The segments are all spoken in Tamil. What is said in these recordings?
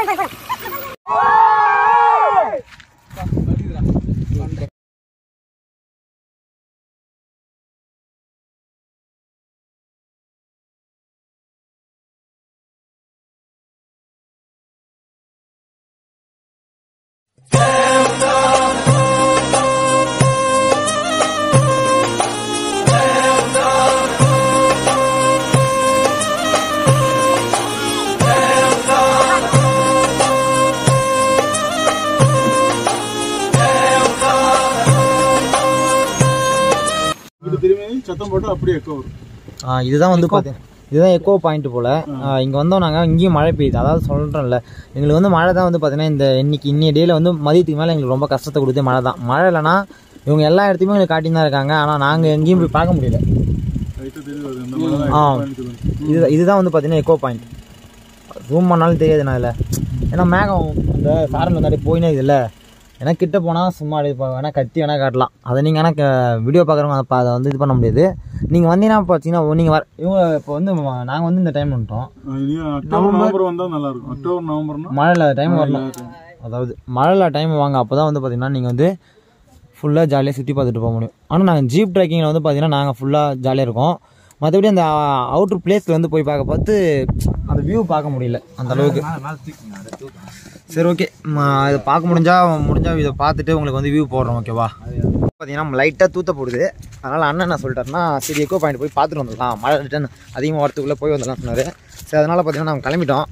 இங்கிட்டு திரும்பி சத்தம் போட்டு அப்படியே எக்கோ வரும் ஆ, இதுதான் வந்து பார்த்தீங்கன்னா இதுதான் எக்கோ பாயிண்ட் போல் இங்கே வந்தோம் நாங்கள் இங்கேயும் மழை பெய்யுது அதாவது சொல்கிறோம்ல எங்களுக்கு வந்து மழை தான் வந்து பார்த்தீங்கன்னா இந்த இன்னைக்கு இன்னைய டேயில் வந்து மதியத்துக்கு மேலே எங்களுக்கு ரொம்ப கஷ்டத்தை கொடுத்தே மழை தான் மழை இல்லைன்னா இவங்க எல்லா இடத்தையுமே எங்களுக்கு காட்டின்னு தான் இருக்காங்க ஆனால் நாங்கள் எங்கேயும் போய் பார்க்க முடியல லைட்டாக தெரியுது அது இந்த மாதிரி ஆ. தான் echo point சொல்லுவாங்க. இது இதுதான் வந்து பார்த்தீங்கன்னா எக்கோ பாயிண்ட் ரூம் பண்ணாலும் தெரியாது நான் இதில் ஏன்னா மேகம் இந்த சாரல் வந்து அப்படியே போயினே இருக்குதுல்ல ஏன்னா கிட்ட போனால் சும்மா அப்படியே இப்போ வேணால் கத்தி வேணால் காட்டலாம் அதை நீங்கள் ஆனால் வீடியோ பார்க்குறவங்க அதை பா- அதை வந்து இது பண்ண முடியாது நீங்கள் வந்தீங்கன்னா பார்த்தீங்கன்னா நீங்கள் வர இவங்க இப்போ வந்து நாங்கள் வந்து இந்த டைம் வந்துட்டோம் ஆ, இனி அக்டோபர் நவம்பர் வந்தா நல்லா இருக்கும் அக்டோபர் நவம்பர்னா மழை இல்லாத டைம் வரணும் அதாவது மழை இல்லாத டைம் வாங்க அப்போ தான் வந்து பார்த்தீங்கன்னா நீங்கள் வந்து ஃபுல்லாக ஜாலியாக சுற்றி பார்த்துட்டு போக முடியும் ஆனால் நாங்கள் ஜீப் ட்ரைக்கிங்கில் வந்து பார்த்தீங்கன்னா நாங்கள் ஃபுல்லாக ஜாலியாக இருக்கோம் மற்றபடி அந்த அவுட்ரு பிளேஸில் வந்து போய் பார்க்க பார்த்து அந்த வியூ பார்க்க முடியல அந்த அளவுக்கு சரி ஓகே இதை பார்க்க முடிஞ்சா முடிஞ்சா இதை பார்த்துட்டு உங்களுக்கு வந்து வியூ போடுறோம் ஓகேவா பார்த்தீங்கன்னா லைட்டாக தூத்த போடுது அதனால் அண்ணன் என்ன சொல்லிட்டாருன்னா சரி எக்கோ பாயிண்ட் போய் பார்த்துட்டு வந்துடலாம் மழை ரிட்டன் அதிகமாக வரத்துக்குள்ளே போய் வந்துடலாம் சொன்னார் சரி அதனால் பார்த்தீங்கன்னா நாங்கள் கிளம்பிட்டோம்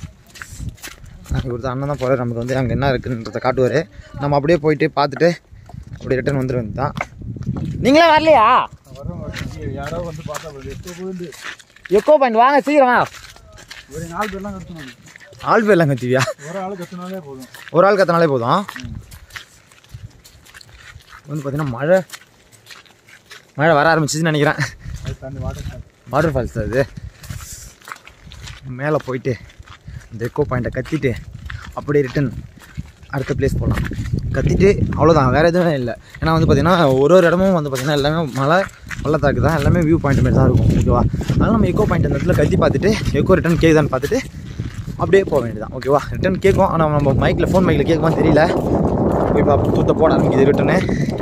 இவர் அண்ணன் தான் போகிறார் நமக்கு வந்து அங்கே என்ன இருக்குன்றதை காட்டுவார் நம்ம அப்படியே போயிட்டு பார்த்துட்டு அப்படியே ரிட்டர்ன் வந்துட வேண்டியது நீங்களே வரலையா யாரோ வந்து பார்த்தா போகுது. எக்கோ போகுது. எக்கோ பாயிண்ட் வாங்க சீக்கிரம் வாங்க ஒரு நாலு பேர்லாம் கத்துனாங்க ஆள் பேர்லாம் கத்திவியா ஒரு ஆள் கத்துனாலே போதும் ஒரு ஆள் கத்தினாலே போதும் வந்து பார்த்தீங்கன்னா மழை மழை வர ஆரம்பிச்சிச்சுன்னு நினைக்கிறேன் அது தண்ணி வாட்டர் வாட்டர் ஃபால்ஸ் அது மேலே போயிட்டு இந்த எக்கோ பாயிண்ட்டை கத்திட்டு அப்படியே ரிட்டன் அடுத்த பிளேஸ் போகலாம் கத்திட்டு அவ்வளோதான் வேறு எதுவுமே இல்லை ஏன்னா வந்து பார்த்திங்கன்னா ஒரு ஒரு இடமும் வந்து பார்த்திங்கன்னா எல்லாமே மலை பள்ளத்தாக்கு தான் எல்லாமே வியூ பாயிண்ட் மாதிரி தான் இருக்கும் ஓகேவா அதனால் நம்ம எக்கோ பாயிண்ட் அந்த இடத்துல கத்தி பார்த்துட்டு எக்கோ ரிட்டன் கேக்குதான்னு பார்த்துட்டு அப்படியே போக வேண்டியதான் ஓகேவா ரிட்டன் கேட்கும் ஆனால் நம்ம மைக்கில் ஃபோன் மைக்கில் கேட்குமான்னு தெரியல போய் பார்ப்போம் தூத்த போட ஆரம்பிக்குது ரிட்டனு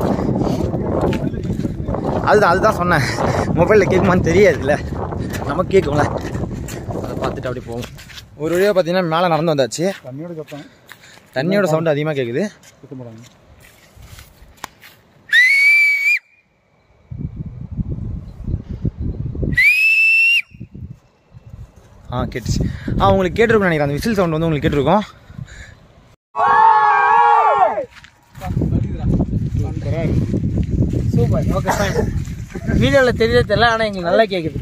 அதுதான் அதுதான் சொன்னேன் மொபைலில் கேட்குமான்னு தெரியாதுல்ல நமக்கு கேட்கும்ல அதை பார்த்துட்டு அப்படியே போவோம் ஒரு வழியாக பார்த்தீங்கன்னா மேலே நடந்து வந்தாச்சு தண்ணியோட கப்பேன் தண்ணியோட சவுண்டு அதிகமாக கேட்குது சுத்த போடாங்க ஆ கேட்டுச்சு ஆ உங்களுக்கு கேட்டிருக்கும் நினைக்கிறேன் அந்த விசில் சவுண்ட் வந்து உங்களுக்கு கேட்டிருக்கோம் சூப்பர் ஓகே ஃபைன் வீடியோவில் தெரியவே தெரியல ஆனால் எங்களுக்கு நல்லா கேட்குது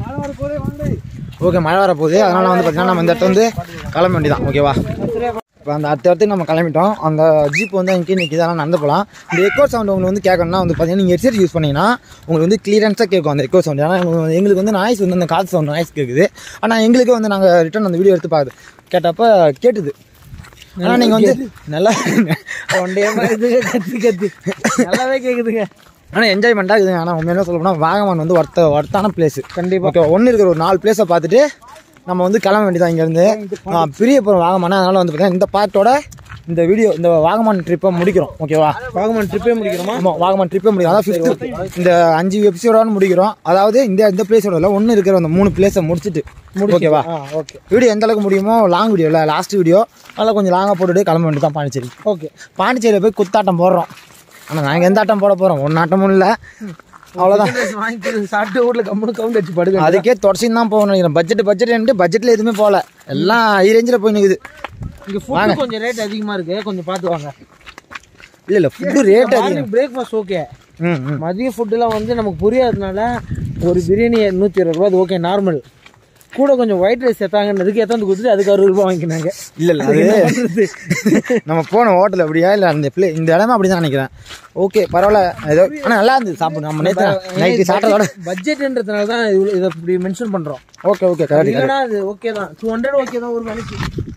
ஓகே மழை வர போகுது அதனால் வந்து பார்த்தீங்கன்னா நம்ம இந்த இடத்துல வந்து கிளம்ப வேண்டியதான் ஓகேவா இப்போ அந்த அடுத்த இடத்துக்கு நம்ம கிளம்பிட்டோம் அந்த ஜீப் வந்து அங்கே நிற்கிது அதெல்லாம் நடந்து போகலாம் இந்த எக்கோ சவுண்ட் உங்களுக்கு வந்து கேட்கணும்னா வந்து பார்த்தீங்கன்னா நீங்கள் ஹெட்செட் யூஸ் பண்ணீங்கன்னா உங்களுக்கு வந்து கிளியரன்ஸாக கேட்கும் அந்த எக்கோ சவுண்ட் ஏன்னா உங்களுக்கு- எங்களுக்கு வந்து நாய்ஸ் வந்து அந்த காற்று சவுண்ட் நாய்ஸ் கேட்குது ஆனால் எங்களுக்கு வந்து நாங்கள் ரிட்டர்ன் அந்த வீடியோ எடுத்து பார்த்து கேட்டப்போ கேட்டுது ஆனால் நீங்கள் வந்து நல்லா ஒன் டே இது கத்து கத்து நல்லாவே கேட்குதுங்க ஆனால் என்ஜாய்மெண்ட்டாக இருக்குதுங்க ஆனால் உண்மையிலே சொல்ல போனால் வாகமான் வந்து ஒர்த்த ஒர்த்தான பிளேஸ் கண்டிப்பா. ஓகே ஒன்று இருக்கிற ஒரு நாலு பிளேஸை பார்த்துட்டு நம்ம வந்து கிளம்ப வேண்டியதான் இங்கேருந்து பிரிய போகிறோம் வாகமான் அதனால் வந்து பார்த்தீங்கன்னா இந்த பார்ட்டோட இந்த வீடியோ இந்த வாகமான் ட்ரிப்பை முடிக்கிறோம் ஓகேவா வாகமான் ட்ரிப்பே முடிக்கிறோமா ஆமாம் வாகமான் ட்ரிப்பே முடிக்கிறோம் அதாவது ஃபிஃப்த் இந்த அஞ்சு எபிசோட முடிக்கிறோம் அதாவது இந்த இந்த பிளேஸோட இல்லை ஒன்று இருக்கிற அந்த மூணு பிளேஸை முடிச்சுட்டு ஓகேவா ஆ ஓகே வீடியோ எந்த அளவுக்கு முடியுமோ லாங் வீடியோ இல்லை லாஸ்ட் வீடியோ அதெல்லாம் கொஞ்சம் லாங்காக போட்டுட்டு கிளம்ப வேண்டியதான் பாண்டிச்சேரி ஓகே பாண்டிச்சேரியில் போய் குத்தாட்டம் போடுறோம் ஆனால் நாங்கள் எந்த ஆட்டம் போட போகிறோம் ஒன்று ஆட்டமும் இல்லை அவ்வளோதான் வாங்கி சாப்பிட்டு ஊரில் கம்முனு கவுண்ட் வச்சு படுங்க அதுக்கே தொடச்சின்னு தான் போகணும் நினைக்கிறேன் பட்ஜெட் பட்ஜெட் பட்ஜெட்டில் எதுவுமே போகல எல்லாம் ஹை ரேஞ்சில் போய் நிற்குது இங்கே ஃபுட்டு கொஞ்சம் ரேட் அதிகமாக இருக்கு கொஞ்சம் பார்த்து வாங்க இல்லை இல்லை ஃபுட்டு ரேட் அதிகம் மார்னிங் பிரேக்ஃபாஸ்ட் ஓகே ம் ம் மதிய ஃபுட்டுலாம் வந்து நமக்கு புரியாததுனால ஒரு பிரியாணி நூற்றி இருபது ரூபா அது ஓகே நார்மல் கூட கொஞ்சம் ஒயிட் ரைஸ் சேர்த்தாங்கன்னு எத்தாந்து கொடுத்துட்டு அதுக்கு அறுபது ரூபா வாங்கிக்கினாங்க இல்லை இல்லை அது நம்ம போன ஹோட்டல் அப்படியா இல்லை அந்த பிளே இந்த இடமே அப்படி தான் நினைக்கிறேன் ஓகே பரவாயில்ல ஏதோ ஆனால் நல்லா இருந்தது சாப்பிடு நம்ம நேற்று நைட்டு சாப்பிட்டதோட பட்ஜெட்ன்றதுனால தான் இவ்வளோ இதை இப்படி மென்ஷன் பண்ணுறோம் ஓகே ஓகே கரெக்ட் இல்லைனா அது ஓகே தான் டூ ஹண்ட்ரட் ஓகே தான் ஒரு வேலைக்கு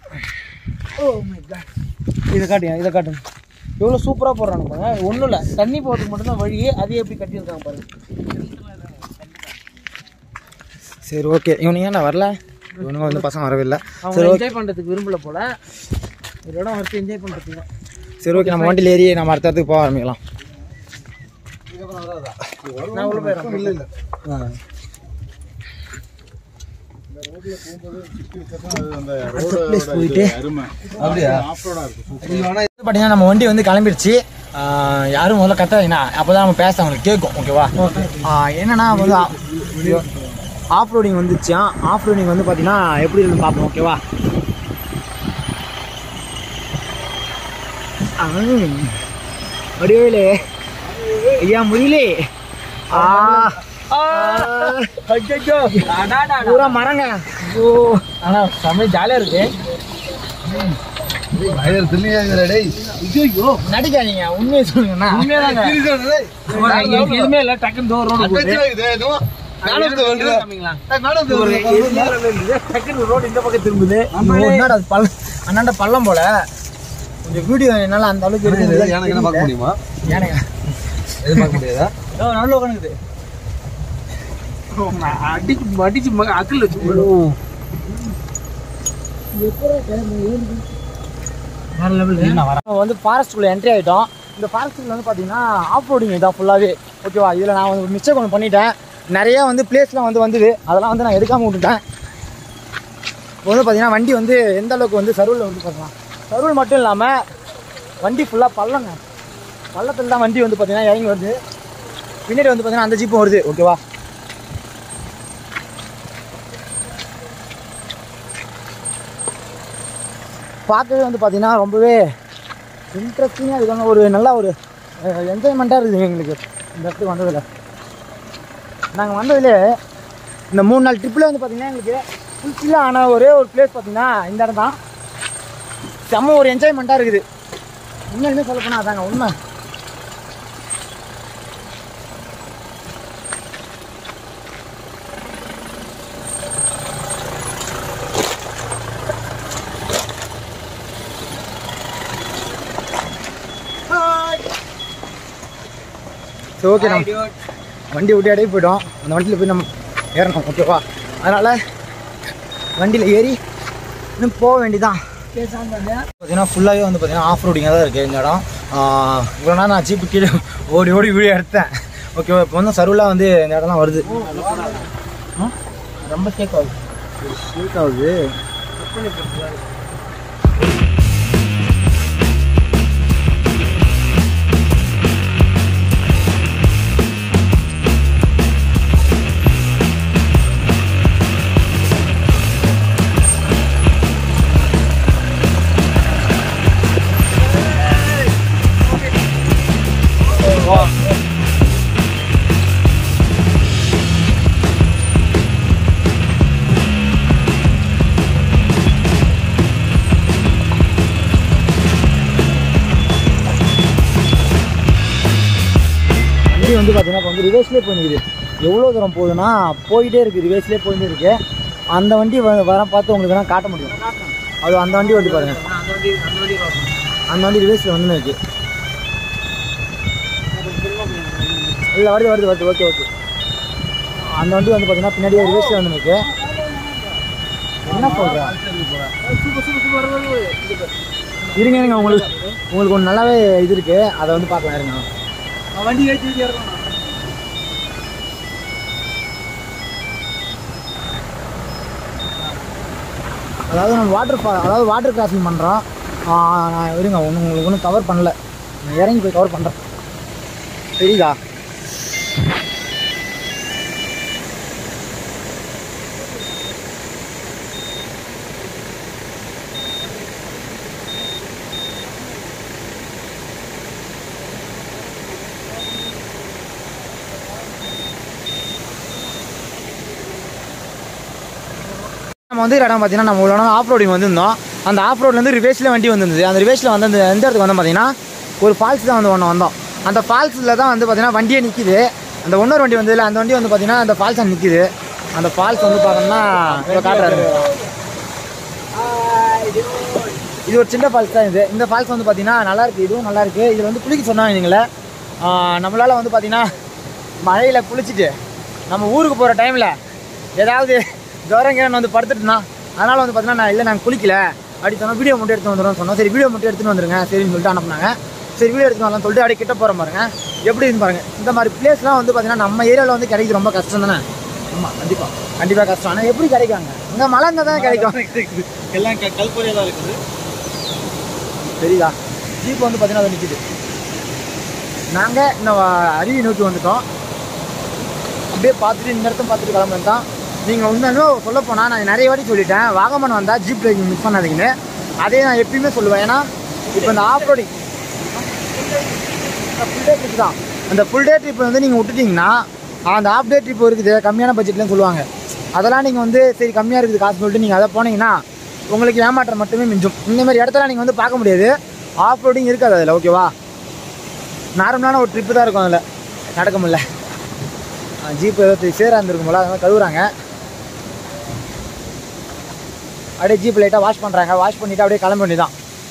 ஓ மை காட் இதை காட்டுங்க இதை காட்டுங்க எவ்வளோ சூப்பராக போடுறாங்க பாருங்க ஒன்றும் இல்லை தண்ணி போகிறதுக்கு மட்டும்தான் வழி அதே எப்படி கட்டியிருக்காங்க பாருங்க சரி ஓகே இவனுங்க ஏன்டா வரல இவனுங்க வந்து பசங்க வரவே இல்லை அவங்க என்ஜாய் பண்ணுறதுக்கு விரும்பல போல ஒரு இடம் வச்சு என்ஜாய் பண்ணுறதுக்கு சரி ஓகே நம்ம வண்டியில் ஏறி நம்ம அடுத்த இடத்துக்கு போக ஆரம்பிக்கலாம் நான் உள்ள போயிடுறேன் இல்லை இல்லை போயிட்டு அப்படியா ஆஃப் ரோடாக இருக்கும் பார்த்தீங்கன்னா நம்ம வண்டி வந்து கிளம்பிடுச்சு ஆஹ் யாரும் முதல்ல கத்தாதீங்கண்ணா அப்போ தான் நம்ம பேச அவங்களுக்கு கேட்கும் ஓகேவா ஆஹ் என்னன்னா வந்து ஆஃப் ரோடிங் வந்துச்சா ஆஃப் ரோடிங் வந்து பார்த்தீங்கன்னா எப்படி இருக்குன்னு பார்ப்போம் ஓகேவா வடிவேலு ஐயா முடியலே ஆ ஐயோ பூரா மரங்க ஓ ஆனால் செம்ம ஜாலியாக இருக்கு ஆயிரம் தெரியல டேய் ஐயோ நடிக்காதீங்க உண்மையை சொல்லுங்கண்ணா உண்மையாதாங்க எனக்கு எதுவுமே இல்லை டக்குன்னு தோ ரோடு போகுது டக்குனு ரோடு இந்த பக்கம் திரும்புது என்னடா அது பள்ளம் அண்ணாண்ட பள்ளம் போல கொஞ்சம் வீடியோ என்னால அந்த அளவுக்கு எடுக்க முடியல. எனக்கு என்ன பார்க்க முடியுமா யானைங்க எதுவும் பார்க்க முடியாதா ஓ, நல்ல உட்காந்துக்குது அடிச்சு அடிச்சு மக அக்கல் வச்சு போடு. வேற லெவல் நம்ம வந்து ஃபாரஸ்ட்டுக்குள்ளே என்ட்ரி ஆகிட்டோம் இந்த ஃபாரஸ்ட்டுக்குள்ள வந்து பார்த்தீங்கன்னா ஆஃப் ரோடிங் இதான் ஃபுல்லாகவே ஓகேவா இதில் நான் வந்து மிஸ்டேக் ஒன்று பண்ணிட்டேன் நிறைய வந்து பிளேஸ்லாம் வந்து வந்தது அதெல்லாம் வந்து நான் எடுக்காமல் விட்டுட்டேன் இப்போ வந்து பார்த்தீங்கன்னா வண்டி வந்து எந்த அளவுக்கு வந்து சர்வில் வந்து பார்க்கலாம் சர்வில் மட்டும் இல்லாமல் வண்டி ஃபுல்லாக பள்ளங்க பள்ளத்தில் தான் வண்டி வந்து பார்த்தீங்கன்னா இறங்கி வருது பின்னாடி வந்து பார்த்தீங்கன்னா அந்த ஜீப்பும் வருது ஓகேவா பார்க்கவே வந்து பார்த்தீங்கன்னா ரொம்பவே இன்ட்ரெஸ்டிங்காக இருக்காங்க ஒரு நல்ல ஒரு என்ஜாய்மெண்ட்டாக இருக்குது எங்களுக்கு இந்த இடத்துக்கு வந்ததில் நாங்கள் வந்ததுலே இந்த மூணு நாள் ட்ரிப்பில் வந்து பார்த்தீங்கன்னா எங்களுக்கு ஃபுல்ஃபில்லாக ஆன ஒரே ஒரு பிளேஸ் பார்த்தீங்கன்னா இந்த இடம் தான் செம்ம ஒரு என்ஜாய்மெண்ட்டாக இருக்குது உண்மையுமே சொல்ல போனால் அதாங்க உண்மை சரி ஓகே நம்ம வண்டி விட்டு இடையே போயிட்டோம் அந்த வண்டியில் போய் நம்ம ஏறணும் ஓகேவா அதனால் வண்டியில் ஏறி இன்னும் போக வேண்டியதான் பார்த்தீங்கன்னா ஃபுல்லாகவே வந்து பார்த்தீங்கன்னா ஆஃப் ரோடிங்காக தான் இருக்குது இந்த இடம் ஆஹ் இவ்வளோ நேரம் நான் ஜீப்பு கீழே ஓடி ஓடி வீடியோ எடுத்தேன் ஓகேவா இப்போ வந்து சர்வலாக வந்து இந்த இடம்லாம் வருது ஆ? ரொம்ப கேக் ஆகுது கேக் ஆகுது வண்டி வந்து பார்த்தீங்கன்னா இப்போ வந்து ரிவர்ஸ்லேயே போயிருக்குது எவ்வளோ தூரம் போகுதுன்னா போயிட்டே இருக்குது ரிவர்ஸ்லேயே போயிட்டே இருக்கு அந்த வண்டி வ- வர பார்த்து உங்களுக்கு வேணால் காட்ட முடியும் அது அந்த வண்டி வந்து பாருங்க அந்த வண்டி அந்த வண்டி பார்க்கணும். அந்த வண்டி ரிவர்ஸில் வந்து இருக்கு இல்லை வருது வருது வருது ஓகே ஓகே அந்த வண்டி வந்து பார்த்தீங்கன்னா பின்னாடியே ரிவர்ஸில் வந்து இருக்கு என்ன சொல்கிறேன் சூப்பர் சூப்பர் சூப்பர் வருது, வருது. இது பாரு. இருங்க இருங்க உங்களுக்கு உங்களுக்கு ஒன்று நல்லாவே இது இருக்கு அதை வந்து பார்க்கலாம் இருங்க அவன் வண்டி ஏற்றி ஏற்றி இறக்கணும் அதாவது நம்ம வாட்டர் ஃபா அதாவது வாட்டர் கிராசிங் பண்ணுறோம் நான் இருங்க ஒன்றும் உங்களுக்கு ஒன்றும் கவர் பண்ணல நான் இறங்கி போய் கவர் பண்ணுறேன் சரிதா நம்ம வந்து இடம் பார்த்தீங்கன்னா நம்ம இவ்வளோ ஆஃப் ரோடிங் வந்திருந்தோம் அந்த ஆஃப் ரோட்லேருந்து ரிவேஸில் வண்டி வந்திருந்தது அந்த ரிவேஸில் வந்து அந்த எந்த இடத்துக்கு வந்தோம் பார்த்தீங்கன்னா ஒரு ஃபால்ஸ் தான் வந்து ஒன்று வந்தோம் அந்த ஃபால்ஸில் தான் வந்து பார்த்தீங்கன்னா வண்டியே நிற்கிது அந்த இன்னொரு வண்டி வந்ததில்ல அந்த வண்டி வந்து பார்த்தீங்கன்னா அந்த ஃபால்ஸ் நிற்கிது அந்த ஃபால்ஸ் வந்து பார்த்தோம்னா இப்போ காட்டுறாரு இது ஒரு சின்ன ஃபால்ஸ் தான் இது இந்த ஃபால்ஸ் வந்து பார்த்தீங்கன்னா நல்லா இருக்கு இதுவும் நல்லா இருக்கு இதில் வந்து குளிக்க சொன்னாங்க நீங்களே நம்மளால வந்து பார்த்தீங்கன்னா மழையில் குளிச்சுட்டு நம்ம ஊருக்கு போகிற டைமில் ஏதாவது ஜுரம் கிரம் வந்து படுத்துட்டுனா அதனால் வந்து பார்த்தீங்கன்னா நான் இல்லை நாங்கள் குளிக்கல அப்படி சொன்னால் வீடியோ மட்டும் எடுத்து வந்துடும் சொன்னோம் சரி வீடியோ மட்டும் எடுத்துன்னு வந்துருங்க சரின்னு சொல்லிட்டு அனுப்புனாங்க சரி வீடியோ எடுத்து வரலாம்னு சொல்லிட்டு அப்படியே கிட்ட போகிறோம் பாருங்க எப்படி இருக்குன்னு பாருங்க இந்த மாதிரி பிளேஸ்லாம் வந்து பார்த்தீங்கன்னா நம்ம ஏரியாவில் வந்து கிடைக்கிறது ரொம்ப கஷ்டம் தானே ஆமாம் கண்டிப்பாக கண்டிப்பாக கஷ்டம் ஆனால் எப்படி கிடைக்காங்க இங்கே மழை இருந்தால் தான் கிடைக்கும் எல்லாம் கல்பொரியாக தான் இருக்குது தெரியுதா ஜீப் வந்து பார்த்தீங்கன்னா அது நிற்கிது நாங்கள் இன்னும் அருவி நோக்கி வந்துட்டோம் அப்படியே பார்த்துட்டு இந்த இடத்த பார்த்துட்டு கிளம்புறது தான் நீங்கள் உண்மையுமே சொல்ல போனால் நான் நிறைய வாட்டி சொல்லிட்டேன் வாகமன் வந்தால் ஜீப் டிரைவிங் மிஸ் பண்ணாதீங்கன்னு அதே நான் எப்பயுமே சொல்லுவேன் ஏன்னா இப்போ இந்த off roading full day trip தான் அந்த ஃபுல் டே ட்ரிப் வந்து நீங்கள் விட்டுட்டீங்கன்னா அந்த ஆஃப் டே ட்ரிப் இருக்குது கம்மியான பட்ஜெட்லன்னு சொல்லுவாங்க அதெல்லாம் நீங்கள் வந்து சரி கம்மியாக இருக்குது காசு சொல்லிட்டு நீங்கள் அதை போனீங்கன்னா உங்களுக்கு ஏமாற்றம் மட்டுமே மிஞ்சும் இந்த மாதிரி இடத்துல நீங்கள் வந்து பார்க்க முடியாது ஆஃப் ரோடிங் இருக்காது அதில் ஓகேவா நார்மலான ஒரு ட்ரிப்பு தான் இருக்கும் அதில் நடக்க முடியல ஜீப் ஏதோ சேராக இருந்திருக்கும் போல அதனால கழுவுறாங்க அப்படியே ஜீப் லைட்டாக வாஷ் பண்ணுறாங்க வாஷ் பண்ணிவிட்டு அப்படியே கிளம்ப வேண்டியதான்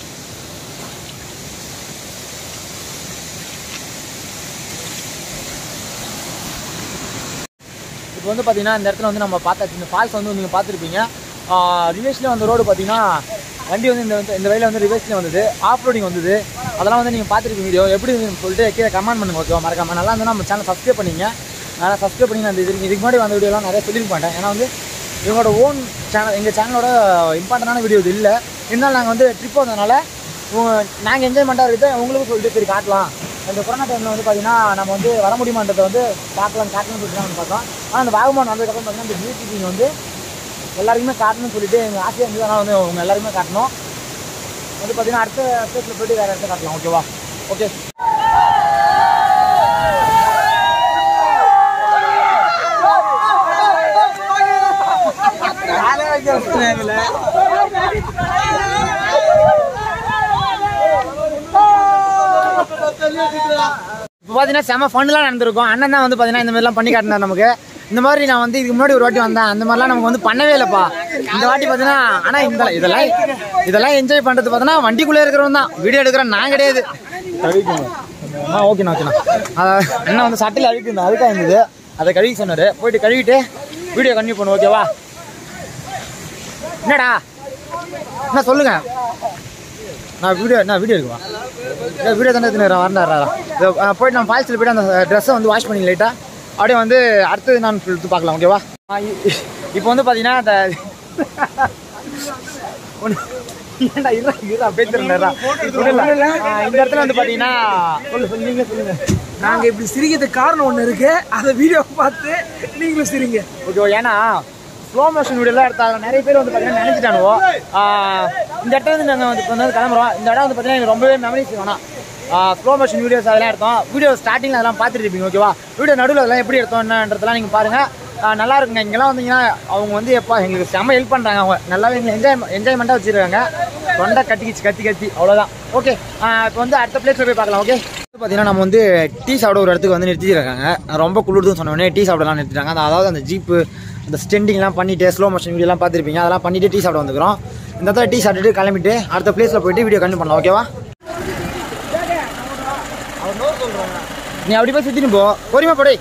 இப்போ வந்து பார்த்தீங்கன்னா இந்த இடத்துல வந்து நம்ம பார்த்தாச்சு இந்த ஃபால்ஸ் வந்து நீங்கள் பார்த்துருப்பீங்க ரிவேஸ்லேயே வந்த ரோடு பார்த்தீங்கன்னா வண்டி வந்து இந்த இந்த வழியில் வந்து ரிவேஸ்லேயே வந்தது ஆஃப் ரோடிங் வந்தது அதெல்லாம் வந்து நீங்கள் பார்த்துருப்பீங்க வீடியோ எப்படி இருந்துன்னு சொல்லிட்டு கீழே கமெண்ட் பண்ணுங்க ஓகேவா மறக்காம நல்லா இருந்தால் நம்ம சேனல் சப்ஸ்கிரைப் பண்ணிங்க நல்லா சப்ஸ்கிரைப் பண்ணி நான் இந்த இதுக்கு இதுக்கு முன்னாடி வந்த வீடியோலாம் நிறைய சொல்லியிருக்க மாட்டேன் ஏன்னா வந்து இவங்களோட ஓன் சேனல் எங்கள் சேனலோட இம்பார்ட்டண்டான வீடியோ இது இல்லை இருந்தாலும் நாங்கள் வந்து ட்ரிப் வந்ததுனால நாங்கள் என்ஜாய்மெண்ட்டாக இருக்குது உங்களுக்கும் சொல்லிட்டு சரி காட்டலாம் இந்த கொரோனா டைமில் வந்து பார்த்தீங்கன்னா நம்ம வந்து வர முடியுமான்றதை வந்து பார்க்கலாம் காட்டணும்னு சொல்லிட்டு நாங்கள் பார்த்தோம் ஆனால் அந்த வாகமான் வந்ததுக்கப்புறம் பார்த்தீங்கன்னா இந்த பியூட்டி வந்து எல்லாருக்குமே காட்டணும்னு சொல்லிட்டு எங்கள் ஆசையாக இருந்தது ஆனால் வந்து உங்க எல்லாருக்குமே காட்டணும் வந்து பார்த்தீங்கன்னா அடுத்த ஸ்டேட்டில் போயிட்டு வேறு இடத்த காட்டலாம் ஓகேவா ஓகே இப்போ பார்த்தீங்கன்னா செம ஃபன்லாம் நடந்திருக்கும் அண்ணன் தான் வந்து பார்த்தீங்கன்னா இந்த மாதிரிலாம் பண்ணி காட்டினார் நமக்கு இந்த மாதிரி நான் வந்து இதுக்கு முன்னாடி ஒரு வாட்டி வந்தேன் அந்த மாதிரிலாம் நமக்கு வந்து பண்ணவே இல்லைப்பா இந்த வாட்டி பார்த்தீங்கன்னா ஆனால் இந்த இதெல்லாம் இதெல்லாம் என்ஜாய் பண்ணுறது பார்த்தீங்கன்னா வண்டிக்குள்ளே இருக்கிறவன் தான் வீடியோ எடுக்கிறேன் நான் கிடையாது ஆ ஓகேண்ணா ஓகேண்ணா அதான் அண்ணன் வந்து சட்டையில் அழுக்கு அழுக்காக இருந்தது அதை கழுவி சொன்னார் போயிட்டு கழுவிட்டு வீடியோ கன்டினியூ பண்ணுவோம் ஓகேவா என்னடா என்ன சொல்லுங்க நான் வீடியோ என்ன வீடியோ இருக்குவா இல்லை வீடியோ தானே எடுத்துன்னு வரண்டாரா போயிட்டு நான் ஃபால்ஸில் போயிட்டு அந்த ட்ரெஸ்ஸை வந்து வாஷ் பண்ணி லைட்டாக அப்படியே வந்து அடுத்தது நான் எடுத்து பார்க்கலாம் ஓகேவா இப்போ வந்து பார்த்தீங்கன்னா அந்த ஒண்ணு- ஏன்டா இருடா இருடா பேசுறேன்டா இந்த இடத்துல வந்து பார்த்தீங்கன்னா சொல்லு சொல்லு நீங்களே சொல்லுங்க நாங்க இப்படி சிரிக்கிறதுக்கு காரணம் ஒண்ணு இருக்கு அந்த வீடியோ பார்த்து நீங்களும் சிரிங்க ஓகே ஏன்னா ஸ்லோ மோஷன் வீடியோலாம் எடுத்தாங்க நிறைய பேர் வந்து பார்த்தீங்கன்னா நினைச்சிட்டானுவோ ஆஹ் இந்த இடத்துல வந்து நாங்கள் வந்து இப்போ வந்து கிளம்புறோம் இந்த இடம் வந்து பார்த்தீங்கன்னா எனக்கு ரொம்பவே மெமரிஸ் வேணாம் ஸ்லோ மோஷன் வீடியோஸ் அதெல்லாம் எடுத்தோம் வீடியோ ஸ்டார்டிங்கில் அதெல்லாம் பார்த்துட்டு இருப்பீங்க ஓகேவா வீடியோ நடுவில் அதெல்லாம் எப்படி எடுத்தோம் என்னன்றதெல்லாம் நீங்கள் பாருங்கள் ஆஹ் நல்லா இருக்குங்க இங்கெல்லாம் வந்தீங்கன்னா அவங்க வந்து எப்போ எங்களுக்கு செம்ம ஹெல்ப் பண்ணுறாங்க அவங்க நல்லாவே எங்களை என்ஜாய் என்ஜாய்மெண்ட்டாக வச்சுருக்காங்க தொண்டை கட்டிக்கிச்சு கத்தி கத்தி அவ்வளோதான் ஓகே இப்போ வந்து அடுத்த பிளேஸில் போய் பார்க்கலாம் ஓகே பார்த்தீங்கன்னா நம்ம வந்து டீ சாப்பிட ஒரு இடத்துக்கு வந்து நிறுத்திருக்காங்க ரொம்ப குளிர்துன்னு சொன்ன உடனே டீ சாப்பிடலாம் நிறுத்திட்டாங்க அந்த அதாவது அந்த ஜீப்பு அந்த ஸ்டெண்டிங்லாம் பண்ணிட்டு ஸ்லோ மோஷன் வீடியோலாம் பார்த்துருப்பீங்க அதெல்லாம் பண்ணிட்டு டீ சாப்பிட வந்துக்கிறோம் இந்த இடத்துல டீ சாப்பிட்டுட்டு கிளம்பிட்டு அடுத்த பிளேஸில் போயிட்டு வீடியோ கண்டினியூ பண்ணலாம் ஓகேவா நீ அப்படி போய் சுற்றின்னு போ பொறுமை படை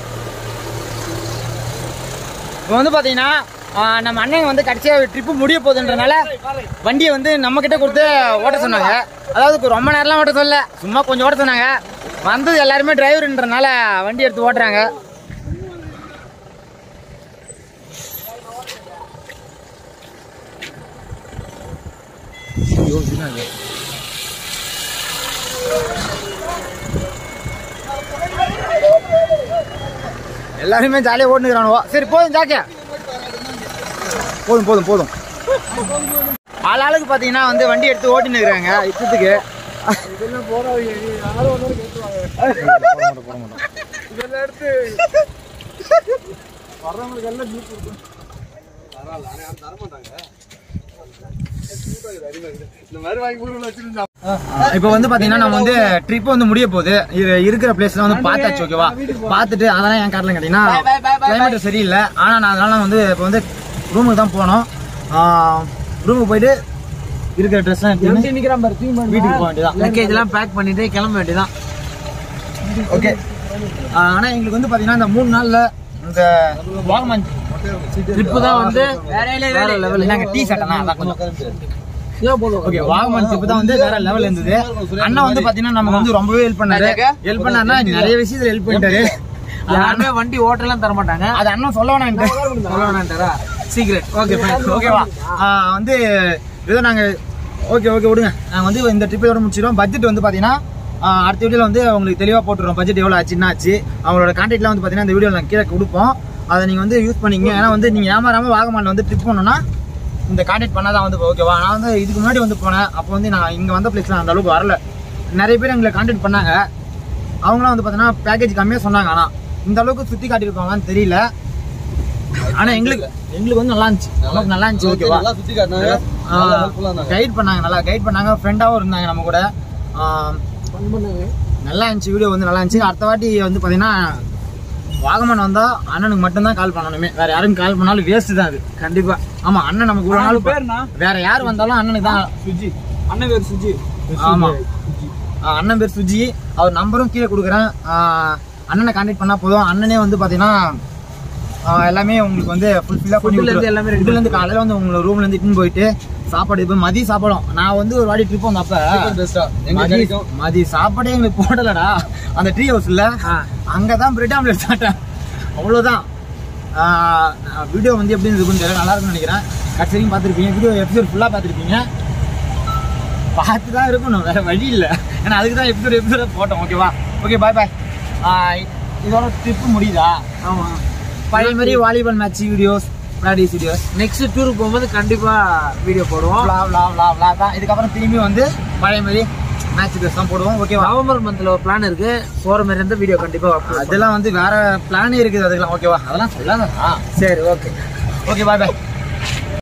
இப்போ வந்து பார்த்தீங்கன்னா ஆஹ், நம்ம அண்ணன் வந்து கடைசியாக ட்ரிப்பு முடிய போகுதுன்றனால வண்டியை வந்து நம்ம கிட்ட கொடுத்து ஓட்ட சொன்னாங்க அதாவது ரொம்ப நேரம்லாம் ஓட்ட சொல்லல சும்மா கொஞ்சம் ஓட்ட சொன்னாங்க வந்தது எல்லாருமே டிரைவருன்றனால வண்டி எடுத்து ஓட்டுறாங்க எல்லாருமே ஜாலியாக ஓட்டுக்கிறானுவோ சரி போதும் ஜாக்கியா போதும் போதும் போதும் ஆள் ஆளுக்கு பார்த்தீங்கன்னா வந்து வண்டி எடுத்து ஓட்டின்னு இருக்கிறாங்க இஷ்டத்துக்கு இதெல்லாம் போறாங்க யாரும் ஒன்று கேட்டுவாங்க இதெல்லாம் எடுத்து வர்றவங்களுக்கு எல்லாம் ஜீப் இருக்கும் பரவாயில்ல ஆனால் யாரும் தரமாட்டாங்க இந்த மாதிரி வாங்கி கொடுக்கணும் வச்சிருந்தா இப்போ வந்து பாத்தீங்கன்னா நம்ம வந்து ட்ரிப் வந்து முடிய போகுது இது இருக்கிற பிளேஸ்ல வந்து பார்த்தாச்சு ஓகேவா பார்த்துட்டு அதெல்லாம் என் காட்டில் கேட்டீங்கன்னா கிளைமேட் சரியில்லை ஆனால் நான் அதனால வந்து இப்போ வந்து ரூமுக்கு தான் போனோம் ரூமுக்கு போயிட்டு இருக்கிற ட்ரெஸ் எடுத்து நிக்கிறான் பாரு தூங்கி வீட்டுக்கு போக வேண்டியதான் லக்கேஜ் எல்லாம் பேக் பண்ணிட்டு கிளம்ப வேண்டியதான் ஓகே ஆனா எங்களுக்கு வந்து பாத்தீங்கன்னா இந்த மூணு நாள்ல இந்த வாகமன் ட்ரிப்பு தான் வந்து வேற லெவல் நாங்க டீ சட்டனா அதான் கொஞ்சம் ஏன் போதும் ஓகே வாகமன் ட்ரிப் தான் வந்து வேற லெவல் இருந்தது அண்ணன் வந்து பாத்தீங்கன்னா நமக்கு வந்து ரொம்பவே ஹெல்ப் பண்ணாரு ஹெல்ப் பண்ணாருன்னா நிறைய விஷயத்துல ஹெல்ப் பண்ணிட்டாரு யாருமே வண்டி ஓட்டலாம் தர மாட்டாங்க அது அண்ணன் சொல்ல வேணான்ட்டு சொல்ல வேணான்டாரா சீக்ரெட் ஓகே ஃபைன் ஓகேவா வந்து ஏதோ நாங்க ஓகே ஓகே விடுங்க நாங்கள் வந்து இந்த ட்ரிப் இதோட முடிச்சிடும் பட்ஜெட் வந்து பார்த்தீங்கன்னா ஆஹ் அடுத்த வீடியோவில் வந்து உங்களுக்கு தெளிவாக போட்டுருவோம் பட்ஜெட் எவ்வளோ ஆச்சு என்ன ஆச்சு அவங்களோட கான்டாக்ட்லாம் வந்து பார்த்தீங்கன்னா இந்த வீடியோவில் நான் கீழே கொடுப்போம் அதை நீங்கள் வந்து யூஸ் பண்ணிங்க ஏன்னா வந்து நீங்கள் ஏமாறாமல் வாகமானில் வந்து ட்ரிப் பண்ணணும்னா இந்த கான்டாக்ட் பண்ணால் தான் வந்து ஓகேவா நான் வந்து இதுக்கு முன்னாடி வந்து போனேன் அப்போ வந்து நான் இங்கே வந்த பிளேஸ்லாம் அந்த அளவுக்கு வரல நிறைய பேர் எங்களை கான்டாக்ட் பண்ணாங்க அவங்களாம் வந்து பார்த்தீங்கன்னா பேக்கேஜ் கம்மியாக சொன்னாங்க ஆனால் இந்த அளவுக்கு சுற்றி காட்டியிருப்பாங்களான்னு தெரியல ஆனால் எங்களுக்கு எங்களுக்கு வந்து நல்லா இருந்துச்சு நமக்கு நல்லா இருந்துச்சு ஓகேவா நல்லா சுத்தி காட்டினாங்க நல்லா helpful ஆ இருந்தாங்க. கைட் பண்ணாங்க நல்லா கைட் பண்ணாங்க ஃப்ரெண்டாகவும் இருந்தாங்க நம்ம கூட ஆஹ் நல்லா இருந்துச்சு வீடியோ வந்து நல்லா இருந்துச்சு அடுத்த வாட்டி வந்து பார்த்தீங்கன்னா வாகமன் வந்தா அண்ணனுக்கு மட்டும்தான் கால் பண்ணணுமே வேற யாரும் கால் பண்ணாலும் வேஸ்ட் தான் அது கண்டிப்பா ஆமா அண்ணன் நமக்கு ஒரு நாள் பேர்னா வேற யார் வந்தாலும் அண்ணனுக்கு தான் சுஜி அண்ணன் பேர் சுஜி ஆமா ஆஹ் அண்ணன் பேர் சுஜி அவர் நம்பரும் கீழே கொடுக்குறேன் ஆஹ் அண்ணனை கான்டாக்ட் பண்ணா போதும் அண்ணனே வந்து பாத்தீங்கன்னா ஆஹ் எல்லாமே உங்களுக்கு வந்து ஃபுல்ஃபில்லாக பண்ணி Food ல இருந்து எல்லாமே ready ஃபுட்ல இருந்து காலையில வந்து உங்களை ரூம்ல இருந்து இட்டுன்னு போயிட்டு சாப்பாடு இப்போ மதிய சாப்பாடும் நான் வந்து ஒரு வாட்டி ட்ரிப் வந்தப்ப பெஸ்டா எங்க மதிய கிடைக்கும் மதிய சாப்பாடே எங்களுக்கு போடலடா அந்த ட்ரீ ஹவுஸ்ல ஆ. அங்கதான் பிரெட் ஆம்லெட் சாப்பிட்டேன் அவ்வளவுதான் வீடியோ வந்து எப்படி இருக்குன்னு தெரியல நல்லா இருக்கும்னு நினைக்கிறேன் கடைசி வரைக்கும் பார்த்துருப்பீங்க வீடியோ எபிசோட் ஃபுல்லாக பார்த்துருப்பீங்க பார்த்து தான் இருக்கணும் வேற வழி இல்லை ஏன்னா அதுக்கு தான் எபிசோட் எபிசோட போட்டோம் ஓகேவா ஓகே பாய் பாய் இதோட ட்ரிப்பு முடியுதா ஆமா பழைய மாதிரி volleyball match videos practice videos next டூருக்கு போகும்போது கண்டிப்பா வீடியோ போடுவோம் விளா விளா விளா விளா தான் இதுக்கப்புறம் திரும்பி வந்து பழைய மாதிரி மேட்ச் வீடியோஸ் தான் போடுவோம் ஓகேவா நவம்பர் மந்த்ல ஒரு பிளான் இருக்கு போற மாதிரி இருந்தா வீடியோ கண்டிப்பா upload அதெல்லாம் வந்து வேற பிளானே இருக்குது அதுக்கெல்லாம் ஓகேவா அதெல்லாம் சொல்லாதா சரி ஓகே ஓகே பாய் பாய்